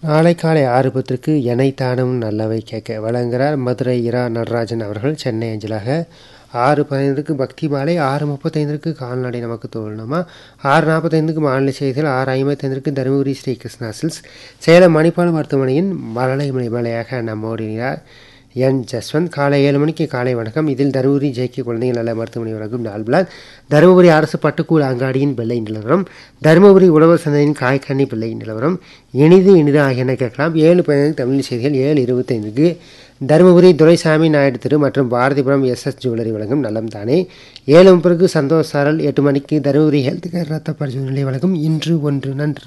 நாளை காலை ஆறு பத்திற்கு எனை தானும் நல்லவை கேட்க வழங்குகிறார் மதுரை இரா நடராஜன் அவர்கள் சென்னை அஞ்சலாக ஆறு பதினைந்துக்கு பக்தி மாலை ஆறு முப்பத்தைந்திற்கு கால்நடை நமக்கு தோழணுமா ஆறு நாற்பத்தைந்துக்கு மாநில செய்திகள் ஆறு ஐம்பத்தைந்திற்கு தருமபுரி ஸ்ரீ கிருஷ்ணா சில்ஸ் சேலம் மணிப்பால் மருத்துவமனையின் மலலை மலையாக நம்மோடினார் என் ஜஸ்வந்த் காலை ஏழு மணிக்கு காலை வணக்கம் இதில் தருமபுரி ஜேகே குழந்தைகள் நல மருத்துவமனை வழங்கும் நாள்பிளாக் தருமபுரி அரசு பட்டுக்கூழ் அங்காடியின் பிள்ளை நிலவரம் தருமபுரி உழவர் சந்தையின் காய்கனி பிள்ளை நிலவரம் இனிது இனிது ஆகியன கேட்கலாம் ஏழு பதினைந்து தமிழ் செய்திகள் ஏழு இருபத்தைந்துக்கு தருமபுரி துரைசாமி நாயுடு திரு மற்றும் பாரதிபுரம் எஸ் எஸ் ஜுவல்லரி வழங்கும் நலம் தானே ஏழு முப்பதுக்கு சந்தோஷ் சாரல் எட்டு மணிக்கு தருமபுரி ஹெல்த் கேர் ரத்த பரிசோதனை வழங்கும் இன்று ஒன்று நன்று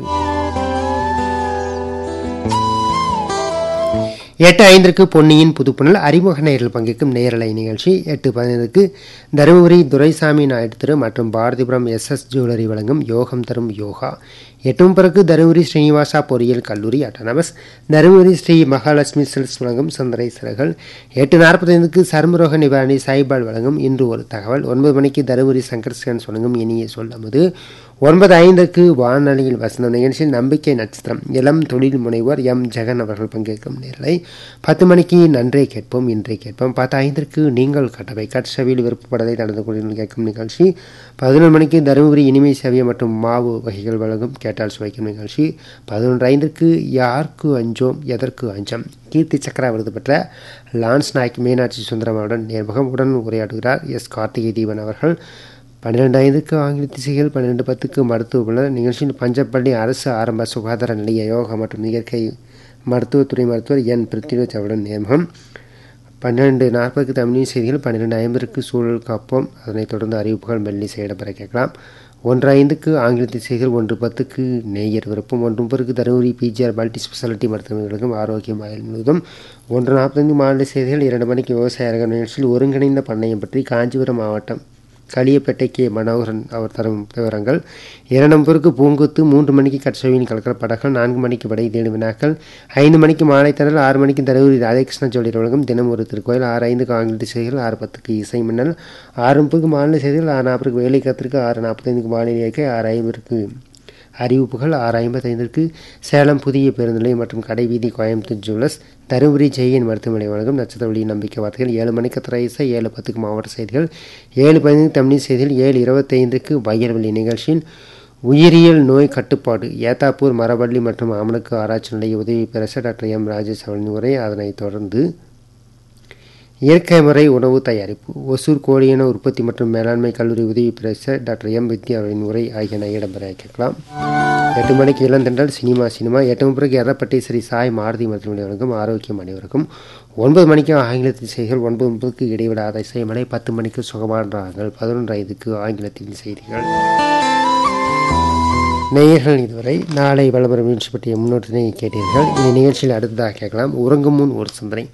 எட்டு ஐந்திற்கு பொன்னியின் புதுப்புணல் அறிமுக நேரில் பங்கேற்கும் நேரலை நிகழ்ச்சி எட்டு பதினைந்துக்கு தருமபுரி துரைசாமி நாயுடு திரு மற்றும் பாரதிபுரம் எஸ் எஸ் ஜுவல்லரி வழங்கும் யோகம் தரும் யோகா எட்டும் பிறகு தருமபுரி ஸ்ரீனிவாசா பொறியியல் கல்லூரி அட்டானமஸ் தருமபுரி ஸ்ரீ மகாலட்சுமி சில்ஸ் வழங்கும் சந்தரை சிறகள் எட்டு நாற்பத்தைந்துக்கு சர்மரோக நிவாரணி சாய்பால் வழங்கும் இன்று ஒரு தகவல் ஒன்பது மணிக்கு தருமபுரி சங்கர் ஸ்கேன்ஸ் வழங்கும் இனிய சொல்லமுது ஒன்பது ஐந்துக்கு வானொலியில் வசந்த நிகழ்ச்சியில் நம்பிக்கை நட்சத்திரம் இளம் தொழில் முனைவர் எம் ஜெகன் அவர்கள் பங்கேற்கும் நேரலை பத்து மணிக்கு நன்றே கேட்போம் இன்றை கேட்போம் பத்து ஐந்திற்கு நீங்கள் கட்டவை கட்சவியில் விருப்பப்படதை நடந்து கொண்டு கேட்கும் நிகழ்ச்சி பதினொன்று மணிக்கு தருமபுரி இனிமை சேவை மற்றும் மாவு வகைகள் வழங்கும் கேட்டால் சுவைக்கும் நிகழ்ச்சி பதினொன்று ஐந்திற்கு யாருக்கு அஞ்சோம் எதற்கு அஞ்சம் கீர்த்தி சக்கரா விருது பெற்ற லான்ஸ் நாயக் மீனாட்சி சுந்தரமாவுடன் நேர்முகம் உடன் உரையாடுகிறார் எஸ் கார்த்திகை தீபன் அவர்கள் பன்னிரெண்டு ஐந்துக்கு ஆங்கில திசைகள் பன்னிரெண்டு பத்துக்கு மருத்துவ புலர் நிகழ்ச்சியில் பஞ்சப்பள்ளி அரசு ஆரம்ப சுகாதார நிலைய யோகா மற்றும் இயற்கை மருத்துவத்துறை மருத்துவர் என் பிருத்திவிராஜ் அவருடன் நேர்முகம் பன்னிரெண்டு நாற்பதுக்கு தமிழ் செய்திகள் பன்னிரெண்டு ஐம்பதுக்கு சூழல் காப்போம் அதனைத் தொடர்ந்து அறிவிப்புகள் மெல்லி இடம்பெற கேட்கலாம் ஒன்று ஐந்துக்கு ஆங்கில திசைகள் ஒன்று பத்துக்கு நேயர் விருப்பம் ஒன்று முப்பதுக்கு தருமபுரி பிஜிஆர் மல்டி ஸ்பெஷாலிட்டி மருத்துவர்களுக்கும் ஆரோக்கியம் ஆயுள் முழுவதும் ஒன்று நாற்பத்தைந்து மாநில செய்திகள் இரண்டு மணிக்கு விவசாய அரங்க நிகழ்ச்சியில் ஒருங்கிணைந்த பண்ணையம் பற்றி காஞ்சிபுரம் மாவட்டம் களியப்பேட்டை கே மனோகரன் அவர் தரும் விவரங்கள் இரண்டு முப்பதுக்கு பூங்குத்து மூன்று மணிக்கு கட்சவியின் கலக்கர படங்கள் நான்கு மணிக்கு படை தேடு வினாக்கள் ஐந்து மணிக்கு மாலை தரல் ஆறு மணிக்கு தருமபுரி ராதாகிருஷ்ண ஜோடி உலகம் தினம் ஒரு திருக்கோயில் ஆறு ஐந்துக்கு ஆங்கில செய்திகள் ஆறு பத்துக்கு இசை மின்னல் ஆறு முப்பதுக்கு மாநில செய்திகள் ஆறு நாற்பதுக்கு வேலை கத்திற்கு ஆறு நாற்பத்தைந்துக்கு மாநில இயற்கை ஆறு ஐம்பதுக்கு அறிவிப்புகள் ஆறு ஐம்பத்தைந்திற்கு சேலம் புதிய பேருந்து நிலையம் மற்றும் கடைவீதி கோயம்புத்தூர் ஜுவல்லர்ஸ் தருமபுரி ஜெயின் மருத்துவமனை வழங்கும் நட்சத்திர ஒளி நம்பிக்கை வார்த்தைகள் ஏழு மணிக்கு திரைசை ஏழு பத்துக்கு மாவட்ட செய்திகள் ஏழு பதினைந்து தமிழ் செய்திகள் ஏழு இருபத்தைந்துக்கு வயல்வெளி நிகழ்ச்சியில் உயிரியல் நோய் கட்டுப்பாடு ஏத்தாப்பூர் மரவள்ளி மற்றும் அமலுக்கு ஆராய்ச்சி நிலைய உதவி பெறச டாக்டர் எம் ராஜேஷ் அவர்களின் உரை அதனைத் தொடர்ந்து இயற்கை முறை உணவு தயாரிப்பு ஒசூர் கோழியின உற்பத்தி மற்றும் மேலாண்மை கல்லூரி உதவி பிரச டாக்டர் எம் வித்யா அவர்களின் உரை ஆகியன இடம்பெற கேட்கலாம் எட்டு மணிக்கு இளந்தென்றல் சினிமா சினிமா எட்டு முப்பதுக்கு எரப்பட்டி ஸ்ரீ சாய் மாருதி மருத்துவமனை வழங்கும் ஆரோக்கியம் அனைவருக்கும் ஒன்பது மணிக்கு ஆங்கிலத்தில் செய்திகள் ஒன்பது முப்பதுக்கு இடைவிடாத இசைமலை பத்து மணிக்கு சுகமான ராகங்கள் பதினொன்று ஐந்துக்கு ஆங்கிலத்தில் செய்திகள் நேயர்கள் இதுவரை நாளை வளபரம் நிகழ்ச்சி பற்றிய முன்னோட்டினை கேட்டீர்கள் இந்த நிகழ்ச்சியில் அடுத்ததாக கேட்கலாம் உறங்கும் முன் ஒரு சிந்தனை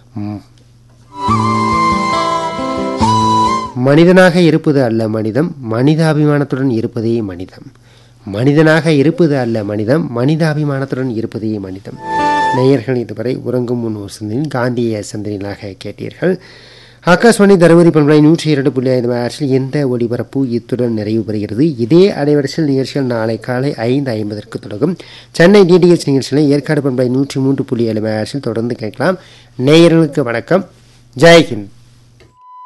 மனிதனாக இருப்பது அல்ல மனிதம் மனிதாபிமானத்துடன் இருப்பதே மனிதம் மனிதனாக இருப்பது அல்ல மனிதம் மனிதாபிமானத்துடன் இருப்பதே மனிதம் நேயர்கள் இதுவரை உறங்கும் முன் ஒரு சிந்தனையில் காந்திய சிந்தனைகளாக கேட்டீர்கள் ஆகாஷ்வாணி தருமபுரி பண்பலை நூற்றி இரண்டு புள்ளி ஐந்து ஆற்றில் எந்த ஒளிபரப்பு இத்துடன் நிறைவு பெறுகிறது இதே அலைவரிசையில் நிகழ்ச்சிகள் நாளை காலை ஐந்து ஐம்பதற்கு தொடங்கும் சென்னை டிடிஎச் நிகழ்ச்சிகளை ஏற்காடு பண்பலை நூற்றி மூன்று புள்ளி ஏழு ஆற்றில் தொடர்ந்து கேட்கலாம் நேயர்களுக்கு வணக்கம் ஜெய்ஹிந்த்